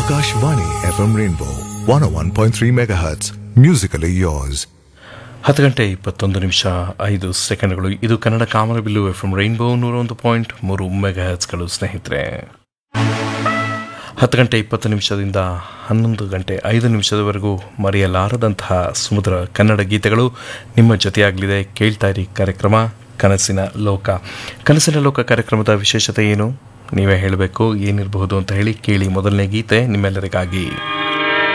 Akashvani FM Rainbow 101.3 MHz. Musically yours. ಹತ್ತು ಗಂಟೆ ಇಪ್ಪತ್ತೊಂದು ನಿಮಿಷ ಐದು ಸೆಕೆಂಡ್ಗಳು ಇದು ಕನ್ನಡ ಕಾಮನಬಿಲ್ಲು ಎಫ್ ಎಂ ರೈನ್ಬೋ ನೂರ ಒಂದು ಪಾಯಿಂಟ್ ಮೂರು ಮೆಗಾ ಹ್ಯಾಚ್ಗಳು ಸ್ನೇಹಿತರೆ ಹತ್ತು ಗಂಟೆ ಇಪ್ಪತ್ತು ನಿಮಿಷದಿಂದ ಹನ್ನೊಂದು ಗಂಟೆ ಐದು ನಿಮಿಷದವರೆಗೂ ಮರೆಯಲಾರದಂತಹ ಸುಮಧುರ ಕನ್ನಡ ಗೀತೆಗಳು ನಿಮ್ಮ ಜೊತೆಯಾಗಲಿದೆ ಕೇಳ್ತಾ ಇರಿ ಕಾರ್ಯಕ್ರಮ ಕನಸಿನ ಲೋಕ ಕನಸಿನ ಲೋಕ ಕಾರ್ಯಕ್ರಮದ ವಿಶೇಷತೆ ಏನು ನೀವೇ ಹೇಳಬೇಕು ಏನಿರಬಹುದು ಅಂತ ಹೇಳಿ ಕೇಳಿ ಮೊದಲನೇ ಗೀತೆ ನಿಮ್ಮೆಲ್ಲರಿಗಾಗಿ